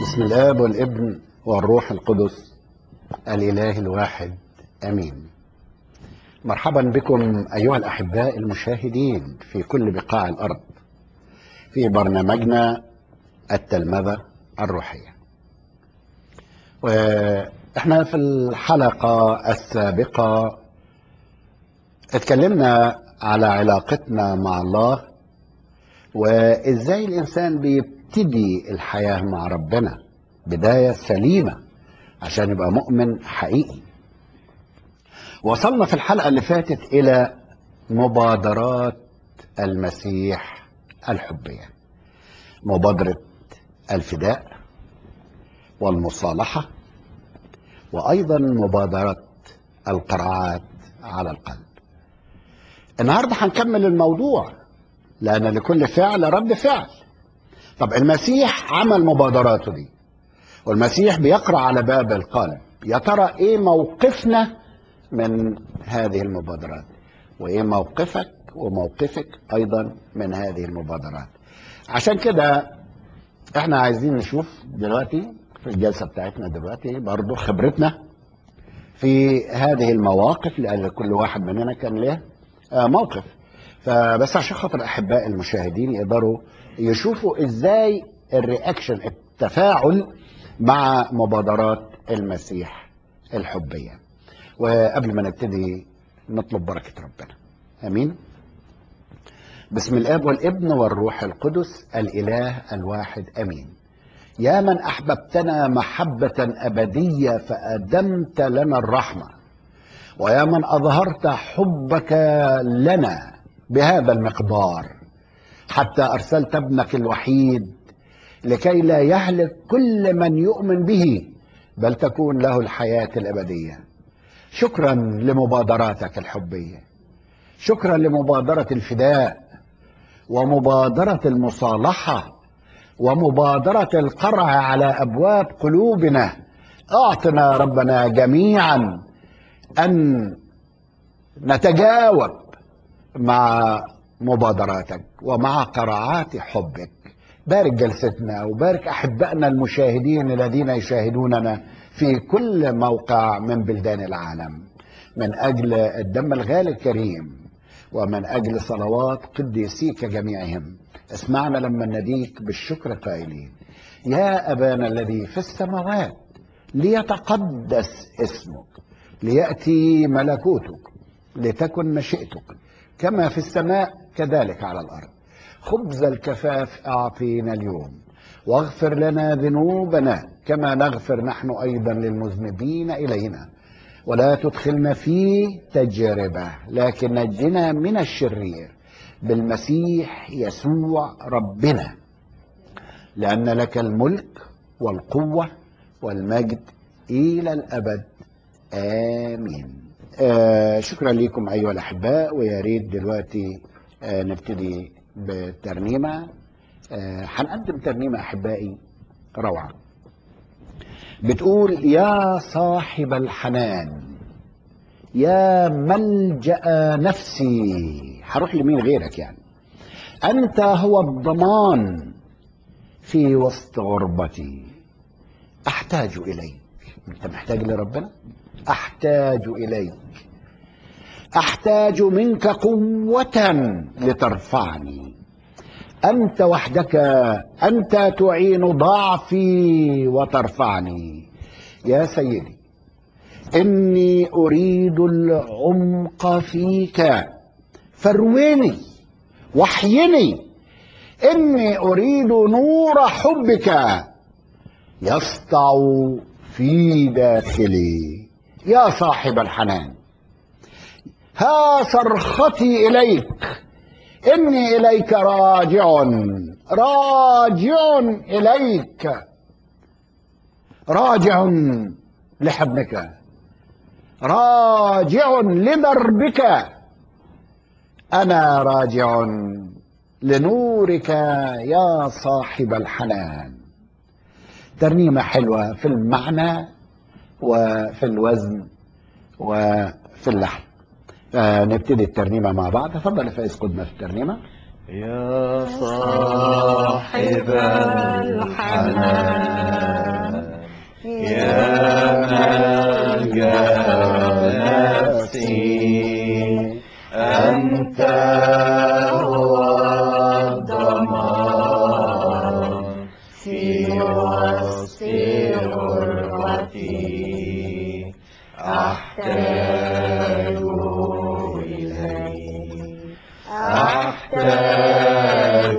بسم الاب والابن والروح القدس الاله الواحد امين مرحبا بكم ايها الاحباء المشاهدين في كل بقاع الارض في برنامجنا التلمذه الروحيه واحنا في الحلقه السابقه اتكلمنا على علاقتنا مع الله وازاي الانسان بيبتدي الحياه مع ربنا بدايه سليمه عشان يبقى مؤمن حقيقي وصلنا في الحلقه اللي فاتت الى مبادرات المسيح الحبيه مبادره الفداء والمصالحه وايضا مبادره القرعات على القلب النهارده هنكمل الموضوع لان لكل فعل رد فعل طب المسيح عمل مبادراته دي والمسيح بيقرا على باب القلب يا ترى ايه موقفنا من هذه المبادرات وايه موقفك وموقفك ايضا من هذه المبادرات عشان كده احنا عايزين نشوف دلوقتي في الجلسه بتاعتنا دلوقتي برضو خبرتنا في هذه المواقف لان كل واحد مننا كان له موقف فبس عشان خاطر احباء المشاهدين يقدروا يشوفوا ازاي الرياكشن التفاعل مع مبادرات المسيح الحبيه وقبل ما نبتدي نطلب بركه ربنا امين بسم الاب والابن والروح القدس الاله الواحد امين يا من احببتنا محبه ابديه فادمت لنا الرحمه ويا من اظهرت حبك لنا بهذا المقدار حتى ارسلت ابنك الوحيد لكي لا يهلك كل من يؤمن به بل تكون له الحياه الابديه شكرا لمبادراتك الحبيه شكرا لمبادره الفداء ومبادره المصالحه ومبادره القرع على ابواب قلوبنا اعطنا ربنا جميعا ان نتجاوب مع مبادراتك ومع قراعات حبك بارك جلستنا وبارك احبائنا المشاهدين الذين يشاهدوننا في كل موقع من بلدان العالم من اجل الدم الغالي الكريم ومن اجل صلوات قديسيك جميعهم اسمعنا لما نديك بالشكر قائلين يا ابانا الذي في السماوات ليتقدس اسمك لياتي ملكوتك لتكن مشيئتك كما في السماء كذلك على الارض خبز الكفاف اعطينا اليوم واغفر لنا ذنوبنا كما نغفر نحن ايضا للمذنبين الينا ولا تدخلنا في تجربه لكن نجنا من الشرير بالمسيح يسوع ربنا لان لك الملك والقوه والمجد الى الابد امين آه شكرا لكم ايها الاحباء ويا ريت دلوقتي آه نبتدي بترنيمه آه هنقدم ترنيمه احبائي روعه بتقول يا صاحب الحنان يا ملجا نفسي هروح لمين غيرك يعني انت هو الضمان في وسط غربتي احتاج اليك انت محتاج لربنا احتاج اليك احتاج منك قوه لترفعني انت وحدك انت تعين ضعفي وترفعني يا سيدي اني اريد العمق فيك فرويني وحيني اني اريد نور حبك يسطع في داخلي يا صاحب الحنان ها صرختي اليك اني اليك راجع راجع اليك راجع لحضنك راجع لدربك انا راجع لنورك يا صاحب الحنان ترنيمه حلوه في المعنى وفي الوزن وفي اللحن فنبتدي الترنيمه مع بعض تفضل يا فايز قدنا في الترنيمه يا صاحب الحنان وسط غربتي أحتاج إليك أحتاج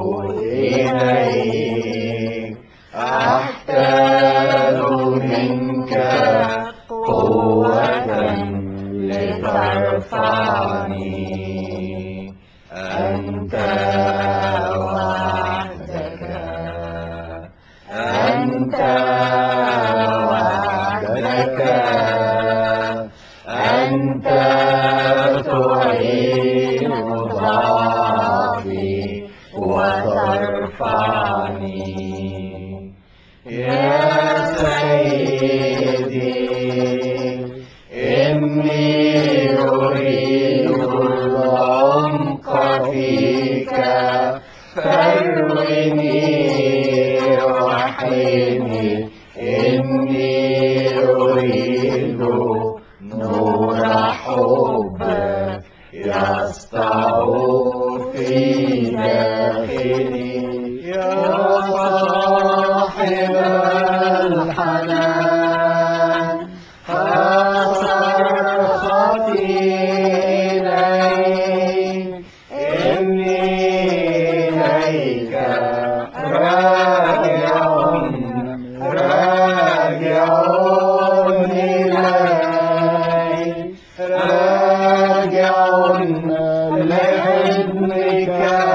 إليك أحتاج منك قوة لترفعني أنت وحدك أنت وحدك أنت تعين ضعفي وترفعني يا سيدي إني أريد العمق فيك فروني وحيني إني أريد نور حبك يسطع في داخلي يا صاحب الحنان صرختي إليك إني إليك راجع راجع إليك راجع لحضنك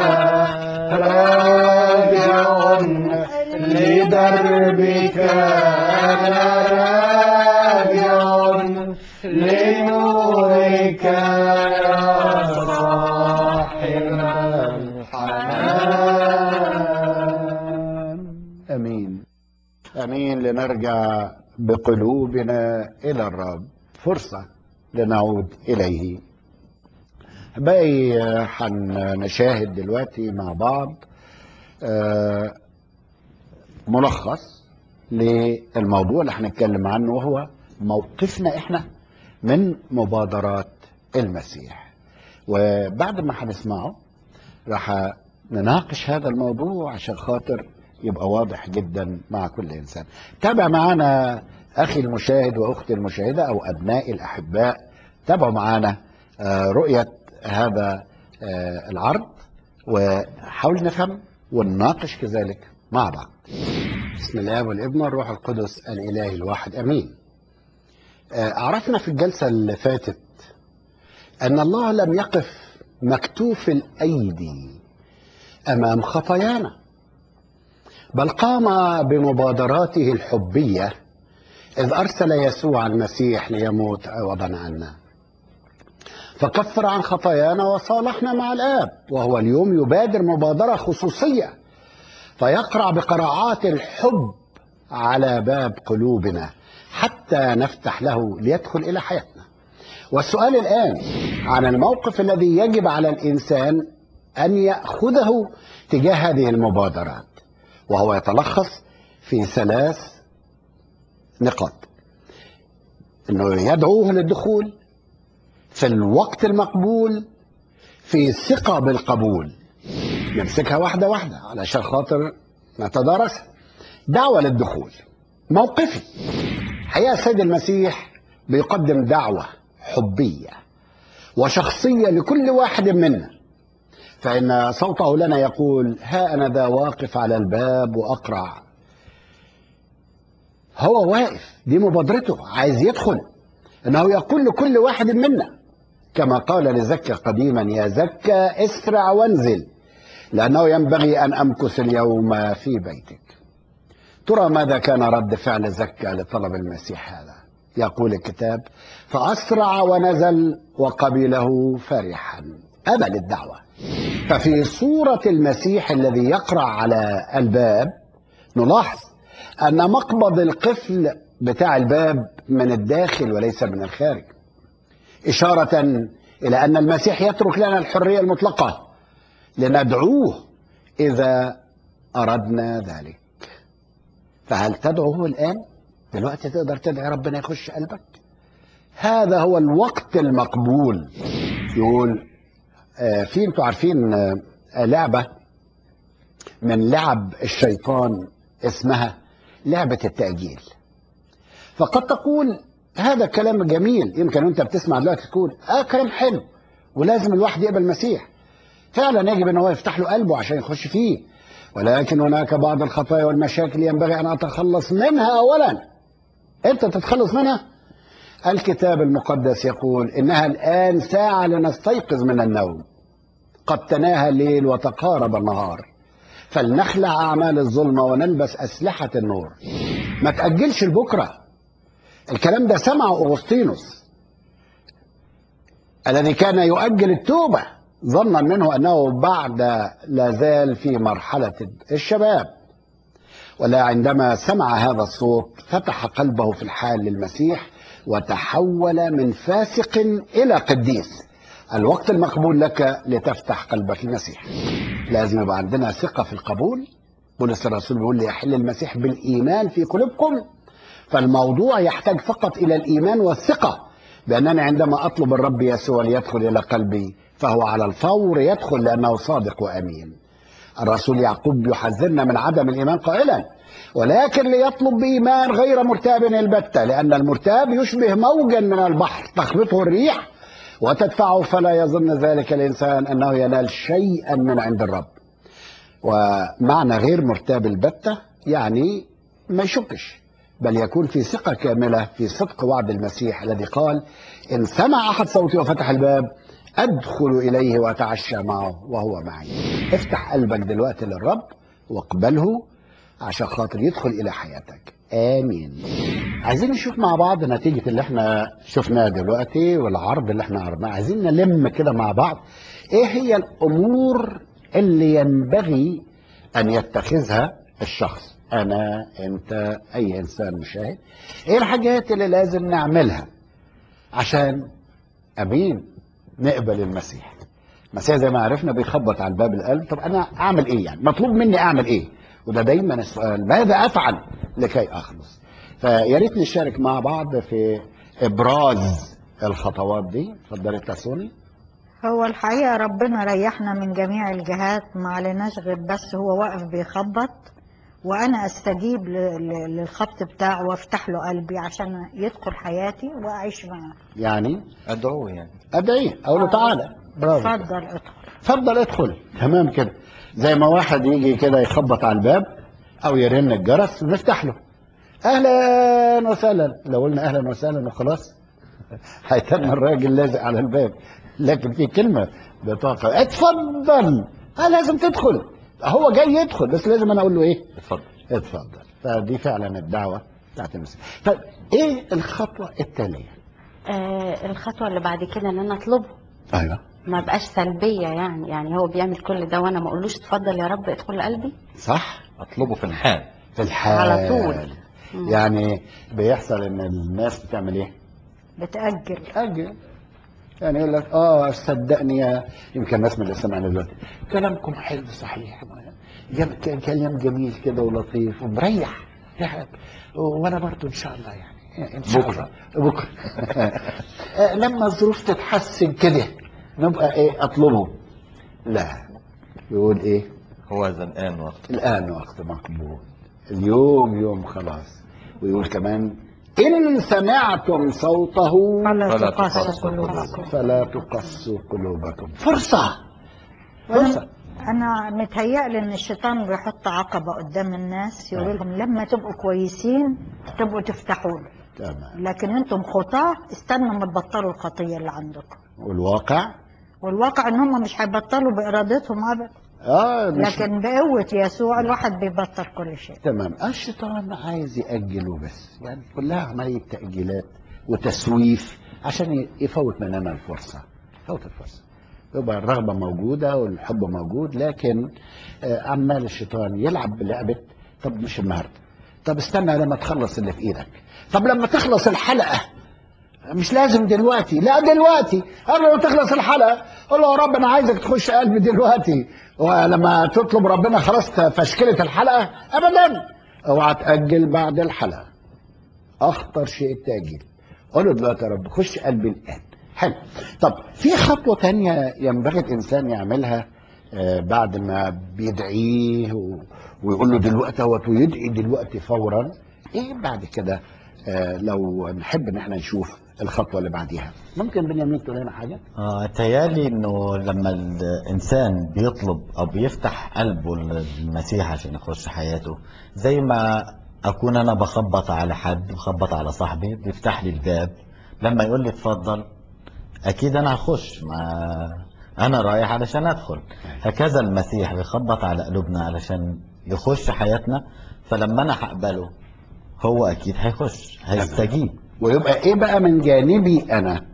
راجع لدربك أنا راجع لنورك يا صاحب الحنان امين امين لنرجع بقلوبنا الى الرب فرصه لنعود اليه باقي هنشاهد دلوقتي مع بعض آه، ملخص للموضوع اللي هنتكلم عنه وهو موقفنا احنا من مبادرات المسيح وبعد ما هنسمعه راح نناقش هذا الموضوع عشان خاطر يبقى واضح جدا مع كل انسان تابع معنا اخي المشاهد واختي المشاهده او ابنائي الاحباء تابعوا معنا آه، رؤيه هذا آه، العرض وحاول نفهم ونناقش كذلك مع بعض بسم الله والابن والروح القدس الاله الواحد امين آه، عرفنا في الجلسه اللي فاتت ان الله لم يقف مكتوف الايدي امام خطايانا بل قام بمبادراته الحبيه اذ ارسل يسوع المسيح ليموت عوضا عنا فكفر عن خطايانا وصالحنا مع الاب وهو اليوم يبادر مبادره خصوصيه فيقرع بقراعات الحب على باب قلوبنا حتى نفتح له ليدخل الى حياتنا والسؤال الان عن الموقف الذي يجب على الانسان ان ياخذه تجاه هذه المبادرات وهو يتلخص في ثلاث نقاط انه يدعوه للدخول في الوقت المقبول في ثقه بالقبول نمسكها واحده واحده علشان خاطر نتدارسها دعوه للدخول موقفي حقيقه السيد المسيح بيقدم دعوه حبيه وشخصيه لكل واحد منا فإن صوته لنا يقول ها أنا ذا واقف على الباب وأقرع هو واقف دي مبادرته عايز يدخل انه يقول لكل واحد منا كما قال لزكا قديما يا زكا اسرع وانزل لانه ينبغي ان امكث اليوم في بيتك ترى ماذا كان رد فعل زكا لطلب المسيح هذا يقول الكتاب فاسرع ونزل وقبله فرحا قبل الدعوه ففي صوره المسيح الذي يقرع على الباب نلاحظ ان مقبض القفل بتاع الباب من الداخل وليس من الخارج اشاره الى ان المسيح يترك لنا الحريه المطلقه لندعوه اذا اردنا ذلك فهل تدعوه الان دلوقتي تقدر تدعي ربنا يخش قلبك هذا هو الوقت المقبول يقول آه في انتوا عارفين آه لعبه من لعب الشيطان اسمها لعبة التأجيل فقد تقول هذا كلام جميل يمكن انت بتسمع دلوقتي تقول اه كلام حلو ولازم الواحد يقبل المسيح فعلا يجب ان هو يفتح له قلبه عشان يخش فيه ولكن هناك بعض الخطايا والمشاكل ينبغي ان اتخلص منها اولا انت تتخلص منها الكتاب المقدس يقول انها الان ساعه لنستيقظ من النوم قد تناهى الليل وتقارب النهار فلنخلع اعمال الظلمه ونلبس اسلحه النور ما تاجلش لبكره الكلام ده سمعه اغسطينوس الذي كان يؤجل التوبه ظنا منه انه بعد لا زال في مرحله الشباب ولا عندما سمع هذا الصوت فتح قلبه في الحال للمسيح وتحول من فاسق الى قديس الوقت المقبول لك لتفتح قلبك للمسيح لازم يبقى عندنا ثقه في القبول بولس الرسول بيقول ليحل المسيح بالايمان في قلوبكم فالموضوع يحتاج فقط الى الايمان والثقه بانني عندما اطلب الرب يسوع ليدخل الى قلبي فهو على الفور يدخل لانه صادق وامين الرسول يعقوب يحذرنا من عدم الايمان قائلا ولكن ليطلب بايمان غير مرتاب البته لان المرتاب يشبه موجا من البحر تخبطه الريح وتدفعه فلا يظن ذلك الانسان انه ينال شيئا من عند الرب ومعنى غير مرتاب البته يعني ما يشكش بل يكون في ثقه كامله في صدق وعد المسيح الذي قال ان سمع احد صوتي وفتح الباب ادخل اليه واتعشى معه وهو معي افتح قلبك دلوقتي للرب واقبله عشان خاطر يدخل الى حياتك امين عايزين نشوف مع بعض نتيجة اللي احنا شفناه دلوقتي والعرض اللي احنا عرضناه عايزين نلم كده مع بعض ايه هي الامور اللي ينبغي ان يتخذها الشخص انا انت اي انسان مشاهد ايه الحاجات اللي لازم نعملها عشان امين نقبل المسيح المسيح زي ما عرفنا بيخبط على الباب القلب طب انا اعمل ايه يعني مطلوب مني اعمل ايه وده دايما السؤال ماذا افعل لكي اخلص فيا ريت نشارك مع بعض في ابراز الخطوات دي اتفضلي تاسوني هو الحقيقة ربنا ريحنا من جميع الجهات ما عليناش غير بس هو واقف بيخبط وأنا أستجيب ل- ل- للخبط بتاعه وأفتح له قلبي عشان يدخل حياتي وأعيش معاه يعني ادعوه يعني ادعيه اقول له آه. تعالى برافو اتفضل ادخل اتفضل ادخل تمام كده زي ما واحد يجي كده يخبط على الباب او يرن الجرس نفتح له اهلا وسهلا لو قلنا اهلا وسهلا وخلاص هيتم الراجل لازق على الباب لكن في كلمه بطاقه اتفضل اه لازم تدخل هو جاي يدخل بس لازم انا اقول له ايه اتفضل اتفضل فدي فعلا الدعوه بتاعت المسيح طيب ايه الخطوه التاليه آه الخطوة اللي بعد كده ان انا اطلبه ايوه ما بقاش سلبية يعني يعني هو بيعمل كل ده وانا ما اقولوش اتفضل يا رب ادخل قلبي صح اطلبه في الحال في الحال على طول. مم. يعني بيحصل ان الناس بتعمل ايه؟ بتأجل اجل يعني يقول لك اه صدقني يا يمكن الناس من اللي سمعنا دلوقتي كلامكم حلو صحيح جم- ك- كلام جميل كده ولطيف ومريح يعني وانا برضو ان شاء الله يعني ان شاء بكرة. الله بكره آه، لما الظروف تتحسن كده نبقى ايه اطلبه لا يقول ايه هو زنقان وقت الآن وقت مقبول اليوم يوم خلاص ويقول كمان إن سمعتم صوته فلا فلا تقاسوا تقاسوا قلوبكم فلا تقسوا قلوبكم فرصة وأنا, فرصة أنا متهيألي إن الشيطان بيحط عقبة قدام الناس يقول لهم لما تبقوا كويسين تبقوا تفتحوا له تمام لكن أنتم خطاة استنوا ما تبطلوا الخطية اللي عندكم والواقع والواقع إن هم مش هيبطلوا بإرادتهم أبدا اه مش لكن بقوة يسوع الواحد بيبطل كل شيء تمام الشيطان عايز يأجل وبس يعني كلها عملية تأجيلات وتسويف عشان ي- يفوت مننا الفرصة يفوت الفرصة يبقى الرغبة موجودة والحب موجود لكن آه، عمال الشيطان يلعب بلعبة طب مش النهاردة طب استنى لما تخلص اللي في ايدك طب لما تخلص الحلقة مش لازم دلوقتي لا دلوقتي قبل ما تخلص الحلقه قول له يا رب انا عايزك تخش قلبي دلوقتي ولما تطلب ربنا خلاص فشكلت الحلقه ابدا اوعى تاجل بعد الحلقه اخطر شيء التاجيل قول له دلوقتي يا رب خش قلبي الان حلو طب في خطوه تانية ينبغي الانسان يعملها آه، بعد ما بيدعيه و- ويقول له دلوقتي اهوت ويدعي دلوقتي فورا ايه بعد كده آه، لو نحب ان احنا نشوف الخطوه اللي بعديها ممكن بنيامين تقول لنا حاجه آه تيالي انه لما الانسان بيطلب او بيفتح قلبه للمسيح عشان يخش حياته زي ما اكون انا بخبط على حد بخبط على صاحبي بيفتح لي الباب لما يقول لي اتفضل اكيد انا هخش ما انا رايح علشان ادخل هكذا المسيح بيخبط على قلوبنا علشان يخش حياتنا فلما انا هقبله هو اكيد هيخش هيستجيب ويبقى ايه بقى من جانبي انا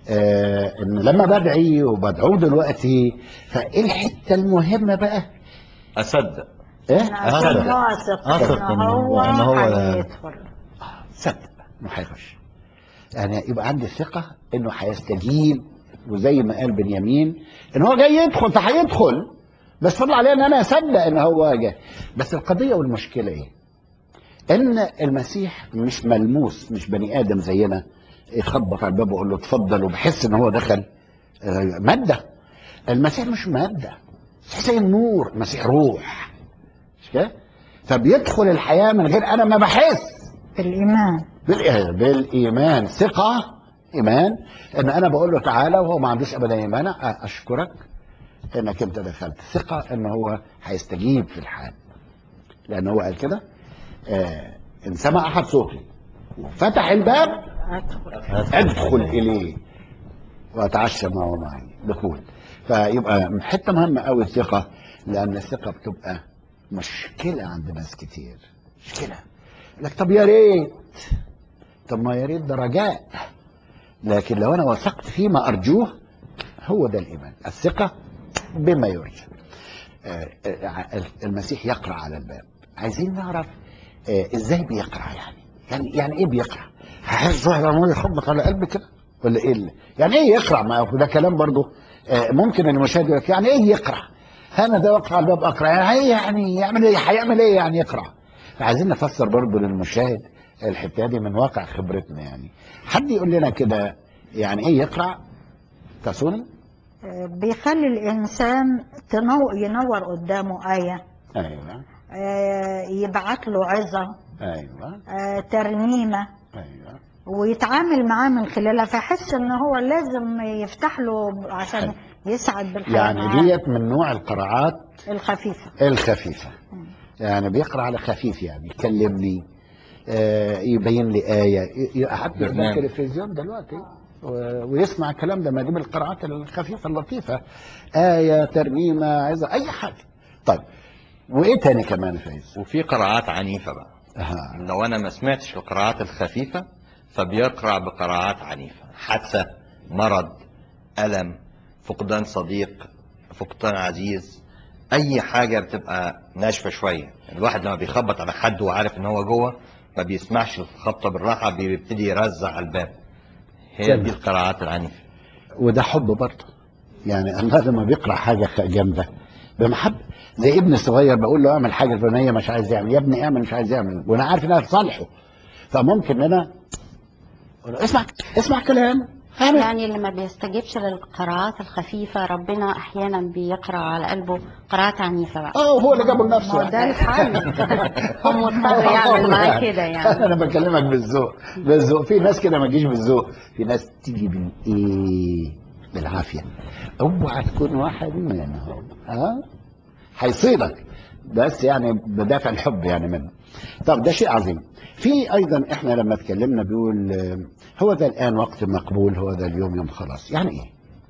آه ان لما بدعي وبدعوه دلوقتي فايه الحته المهمه بقى اصدق ايه عشان أصدق. واثق أثق ان إن هو هو- إن هو- هيدخل صدق انه هيخش يعني يبقى عندي ثقه انه هيستجيب وزي ما قال بنيامين ان هو جاي يدخل فهيدخل بس فضل عليه ان انا اصدق ان هو جاي بس القضيه والمشكله ايه؟ ان المسيح مش ملموس مش بني ادم زينا يخبط على الباب ويقول له اتفضل وبحس ان هو دخل آه، ماده المسيح مش ماده المسيح زي النور المسيح روح مش كده؟ فبيدخل الحياه من غير انا ما بحس بالايمان بالإيه- بالايمان ثقه ايمان ان انا بقول له تعالى وهو ما عندوش ابدا ايمان أ- اشكرك انك انت دخلت ثقه ان هو هيستجيب في الحال لان هو قال كده آه ان سمع احد صوتي وفتح الباب ادخل ادخل اليه واتعشى معه معي دخول فيبقى حته مهمه قوي الثقه لان الثقه بتبقى مشكله عند ناس كتير مشكله يقول لك طب يا ريت طب ما يا ريت ده رجاء لكن لو انا وثقت فيما ارجوه هو ده الايمان الثقه بما يرجى آه، آه، المسيح يقرا على الباب عايزين نعرف آه، ازاي بيقرا يعني يعني يعني ايه بيقرا هحس واحد عمال يخبط على قلبي كده ولا ايه اللي؟ يعني ايه يقرا ما هو ده كلام برضو آه، ممكن المشاهد يقول لك يعني ايه يقرا انا ده وقع على الباب اقرا يعني إيه يعني يعمل ايه هيعمل ايه يعني يقرا فعايزين نفسر برضو للمشاهد الحته دي من واقع خبرتنا يعني حد يقول لنا كده يعني ايه يقرا تاسوني آه، بيخلي الانسان تنو ينور قدامه ايه ايوه آه، يبعت له عظه ايوه آه، ترنيمه ايوه ويتعامل معاه من خلالها فيحس ان هو لازم يفتح له عشان يسعد بالحياه يعني معاه. ديت من نوع القراءات الخفيفه الخفيفة يعني بيقرأ على خفيف يعني يكلمني آه، يبين لي آية ي- ي- حتى يبقى برنامج. التلفزيون دلوقتي و- ويسمع الكلام ده ما دي من القراءات الخفيفة اللطيفة آية ترنيمة عايزة أي حاجة طيب وإيه تاني كمان فايز؟ وفي قراءات عنيفة بقى أها. لو انا ما سمعتش القراءات الخفيفة فبيقرأ بقراءات عنيفة حادثة مرض ألم فقدان صديق فقدان عزيز اي حاجة بتبقى ناشفة شوية الواحد لما بيخبط على حد وعارف ان هو جوه ما بيسمعش الخبطة بالراحة بيبتدي يرزع على الباب هي تمام. دي القراءات العنيفة وده حب برضه يعني الله لما بيقرأ حاجة خ- جامدة بمحبة زي ابن صغير بقول له اعمل حاجة الفلانية مش عايز يعمل يا ابني اعمل مش عايز يعمل وانا عارف انها في صالحه فممكن انا أقول له اسمع اسمع كلام اعمل يعني اللي ما بيستجيبش للقراءات الخفيفة ربنا أحيانا بيقرأ على قلبه قراءات عنيفة بقى اه هو اللي جابه لنفسه ما هو ده الحل هو مضطر يعمل معاه كده يعني انا بكلمك بالذوق بالذوق في ناس كده ما تجيش بالذوق في ناس تيجي بالايه بالعافيه اوعى تكون واحد منهم ها هيصيدك بس يعني بدافع الحب يعني منه طب ده شيء عظيم في ايضا احنا لما اتكلمنا بيقول آه، هو ذا الان وقت مقبول هو ذا اليوم يوم خلاص يعني ايه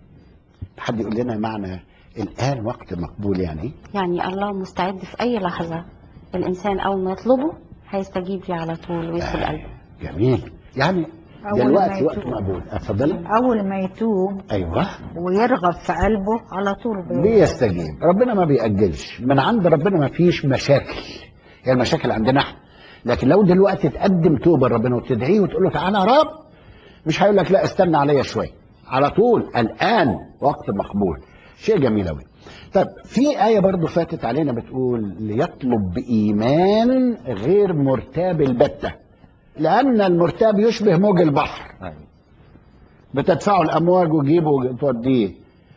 حد يقول لنا معنى الان وقت مقبول يعني ايه يعني الله مستعد في أي لحظة الإنسان أول ما يطلبه هيستجيب لي على طول ويدخل قلبه جميل يعني أول ما دلوقتي وقت يتوب. مقبول اتفضلي اول ما يتوب ايوه ويرغب في قلبه على طول بي- بيستجيب ربنا ما بيأجلش من عند ربنا ما فيش مشاكل هي المشاكل عندنا احنا لكن لو دلوقتي تقدم توبه لربنا وتدعيه وتقول له تعالى يا رب مش هيقول لك لا استنى عليا شويه على طول الان وقت مقبول شيء جميل قوي طب في آية برضو فاتت علينا بتقول ليطلب بإيمان غير مرتاب البتة لأن المرتاب يشبه موج البحر أيوة. بتدفعه الامواج وتجيبه وتوديه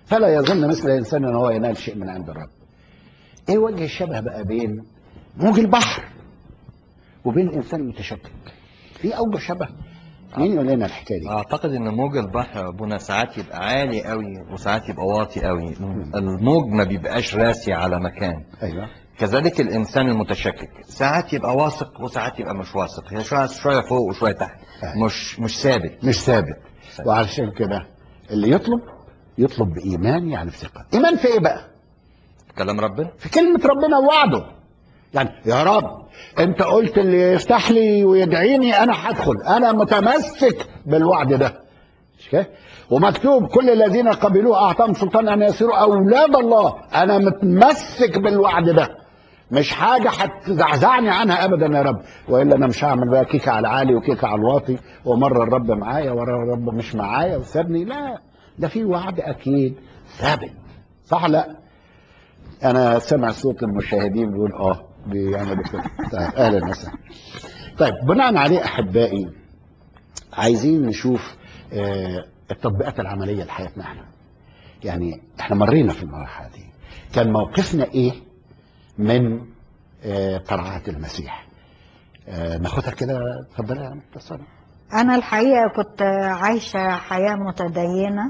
فلا يظن مثل الانسان ان هو ينال شيء من عند الرب ايه وجه الشبه بقى بين موج البحر وبين الانسان المتشكك في اوجه شبه مين يقول لنا الحكايه دي اعتقد ان موج البحر يا ابونا ساعات يبقى عالي قوي وساعات يبقى واطي قوي الموج ما بيبقاش راسي على مكان ايوه كذلك الانسان المتشكك ساعات يبقى واثق وساعات يبقى مش واثق هي شويه شويه فوق وشويه تحت أيوة. مش مش ثابت مش ثابت وعشان كده اللي يطلب يطلب بايمان يعني بثقه ايمان في ايه بقى كلام ربنا في كلمة ربنا ووعده يعني يا رب انت قلت اللي يفتح لي ويدعيني انا هدخل انا متمسك بالوعد ده مش كده ومكتوب كل الذين قبلوه اعطاهم سلطان ان يصيروا اولاد الله انا متمسك بالوعد ده مش حاجة هتزعزعني عنها ابدا يا رب والا انا مش هعمل بقى كيكة على العالي وكيكة على الواطي ومرة الرب معايا ورا الرب مش معايا وسابني لا ده في وعد اكيد ثابت صح لا انا سمع صوت المشاهدين بيقول اه بيعملوا كده طيب اهلا وسهلا طيب بناء عليه احبائي عايزين نشوف آه، التطبيقات العمليه لحياتنا احنا يعني احنا مرينا في المرحله دي كان موقفنا ايه من آه، قرعات المسيح آه، ناخدها كده اتفضلي يا متصل أنا الحقيقة كنت عايشة حياة متدينة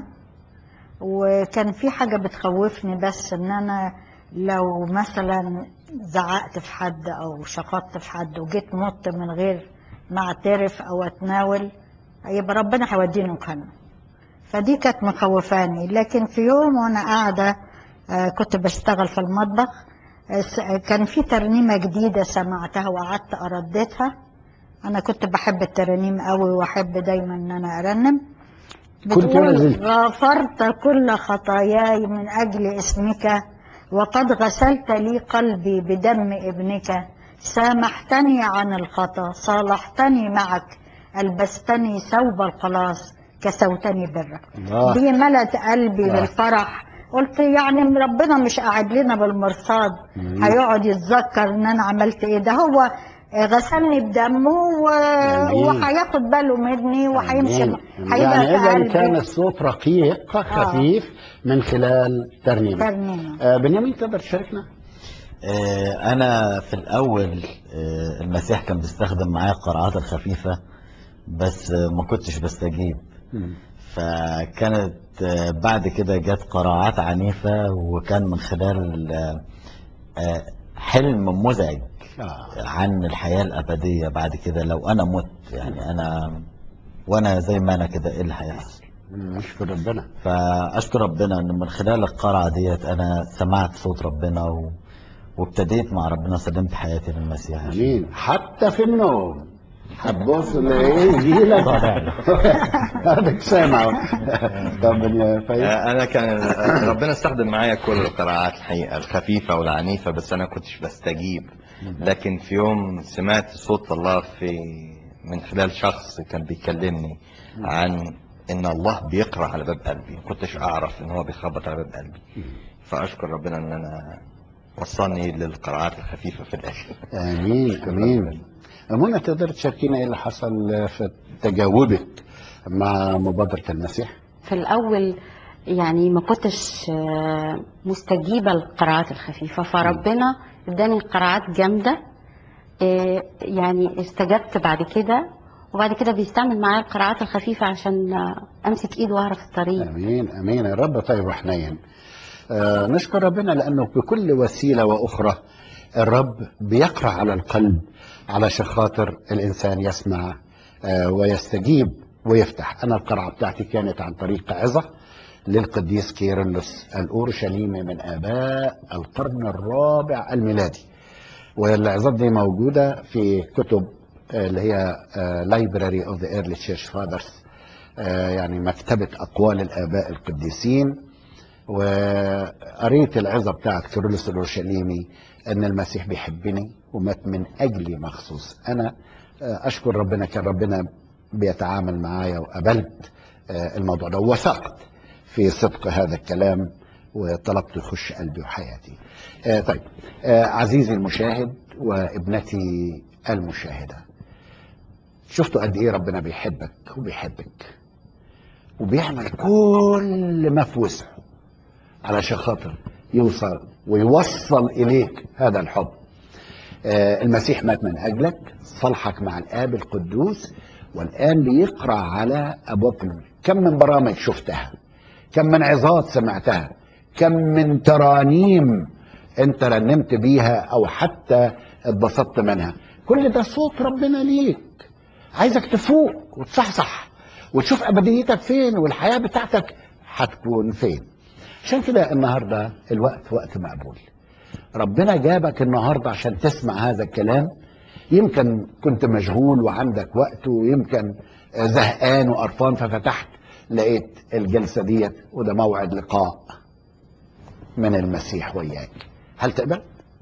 وكان في حاجة بتخوفني بس إن أنا لو مثلا زعقت في حد أو شخطت في حد وجيت مت من غير ما أعترف أو أتناول يبقى ربنا هيوديني جهنم فدي كانت مخوفاني لكن في يوم وأنا قاعدة آه، كنت بشتغل في المطبخ آه، س- كان في ترنيمة جديدة سمعتها وقعدت أرددها أنا كنت بحب الترانيم قوي وأحب دايما إن أنا أرنم كنت بتقول نزلت. غفرت كل خطاياي من أجل اسمك وقد غسلت لي قلبي بدم ابنك سامحتني عن الخطا صالحتني معك ألبستني ثوب الخلاص كسوتني برك الله دي ملت قلبي آه. بالفرح قلت يعني ربنا مش قاعد لنا بالمرصاد مم. هيقعد يتذكر ان انا عملت ايه ده هو غسلني بدمه و... جميل. وهياخد باله مني وهيمشي أمين. هيبقى يعني في اذا قلبي كان الصوت رقيق خفيف من خلال ترنيمه ترنيمه آه، بنيامين تقدر تشاركنا آه، انا في الاول آه، المسيح كان بيستخدم معايا القراءات الخفيفه بس آه، ما كنتش بستجيب فكانت آه، بعد كده جت قراءات عنيفه وكان من خلال آه، آه، حلم مزعج آه. عن الحياه الابديه بعد كده لو انا مت يعني انا وانا زي ما انا كده ايه اللي هيحصل نشكر ربنا فاشكر ربنا ان من خلال القرعه ديت انا سمعت صوت ربنا و... وابتديت مع ربنا سلمت حياتي للمسيح امين حتى في النوم هتبص لايه يجي لك هذاك سامع طب يا فايز آه، انا كان ربنا استخدم معايا كل القراءات الحقيقه الخفيفه والعنيفه بس انا كنتش بستجيب لكن في يوم سمعت صوت الله في من خلال شخص كان بيكلمني عن ان الله بيقرا على باب قلبي ما كنتش اعرف ان هو بيخبط على باب قلبي فاشكر ربنا ان انا وصلني للقراءات الخفيفه في الاخر امين امين منى تقدر تشاركينا ايه اللي حصل في تجاوبك مع مبادره المسيح في الأول يعني ما كنتش آه، مستجيبة للقراءات الخفيفة فربنا اداني قراءات جامدة آه، يعني استجبت بعد كده وبعد كده بيستعمل معايا القراءات الخفيفة عشان آه، أمسك إيده وأعرف الطريق امين امين يا رب طيب وحنين آه نشكر ربنا لانه بكل وسيله واخرى الرب بيقرا على القلب علشان خاطر الانسان يسمع آه ويستجيب ويفتح انا القرعه بتاعتي كانت عن طريق عظه للقديس كيرلس الاورشليمي من اباء القرن الرابع الميلادي والعظات دي موجوده في كتب آه، اللي هي لايبراري اوف ذا ايرلي تشيرش فاذرز يعني مكتبه اقوال الاباء القديسين وقريت العظه بتاعت كيرلس الاورشليمي ان المسيح بيحبني ومات من اجلي مخصوص انا آه، اشكر ربنا كان ربنا بيتعامل معايا وقبلت آه، الموضوع ده ووثقت في صدق هذا الكلام وطلبت يخش قلبي وحياتي آه، طيب آه، عزيزي المشاهد وابنتي المشاهده شفتوا قد ايه ربنا بيحبك وبيحبك وبيعمل كل ما في وسعه علشان خاطر يوصل ويوصل إليك هذا الحب آه، المسيح مات من أجلك صلحك مع الآب القدوس والآن بيقرأ على أبواب النور كم من برامج شفتها كم من عظات سمعتها كم من ترانيم انت رنمت بيها او حتى اتبسطت منها كل ده صوت ربنا ليك عايزك تفوق وتصحصح وتشوف ابديتك فين والحياه بتاعتك هتكون فين عشان كده النهارده الوقت وقت مقبول ربنا جابك النهارده عشان تسمع هذا الكلام يمكن كنت مشغول وعندك وقت ويمكن زهقان وقرفان ففتحت لقيت الجلسه ديت وده موعد لقاء من المسيح وياك هل تقبل؟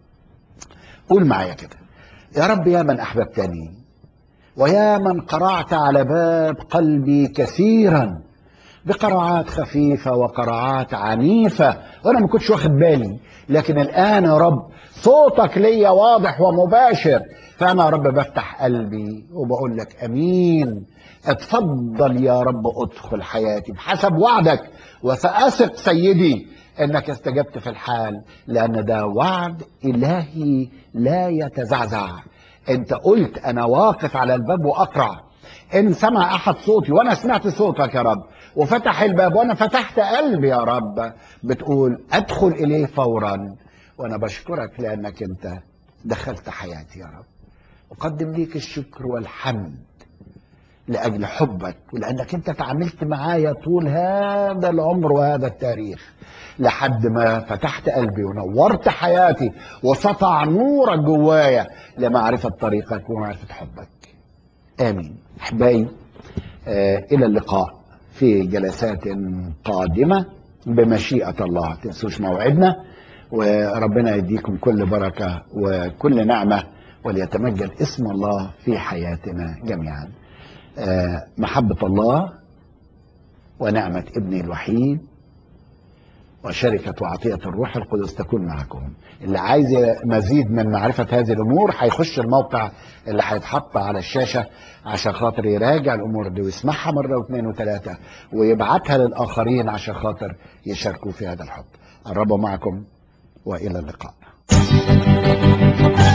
قول معايا كده يا رب يا من احببتني ويا من قرعت على باب قلبي كثيرا بقرعات خفيفة وقرعات عنيفة وأنا ما كنتش واخد بالي لكن الآن يا رب صوتك ليا واضح ومباشر فأنا يا رب بفتح قلبي وبقول لك أمين اتفضل يا رب ادخل حياتي بحسب وعدك وسأثق سيدي انك استجبت في الحال لان ده وعد الهي لا يتزعزع انت قلت انا واقف على الباب واقرع ان سمع احد صوتي وانا سمعت صوتك يا رب وفتح الباب وانا فتحت قلبي يا رب بتقول ادخل اليه فورا وانا بشكرك لانك انت دخلت حياتي يا رب اقدم ليك الشكر والحمد لاجل حبك ولانك انت تعاملت معايا طول هذا العمر وهذا التاريخ لحد ما فتحت قلبي ونورت حياتي وسطع نورك جوايا لمعرفه طريقك ومعرفه حبك امين احبائي آه الى اللقاء في جلسات قادمه بمشيئه الله تنسوش موعدنا وربنا يديكم كل بركه وكل نعمه وليتمجد اسم الله في حياتنا جميعا آه محبه الله ونعمه ابنه الوحيد وشركة وعطية الروح القدس تكون معكم اللي عايز مزيد من معرفة هذه الأمور هيخش الموقع اللي هيتحط على الشاشة عشان خاطر يراجع الأمور دي ويسمعها مرة واثنين وثلاثة ويبعتها للآخرين عشان خاطر يشاركوا في هذا الحب قربوا معكم وإلى اللقاء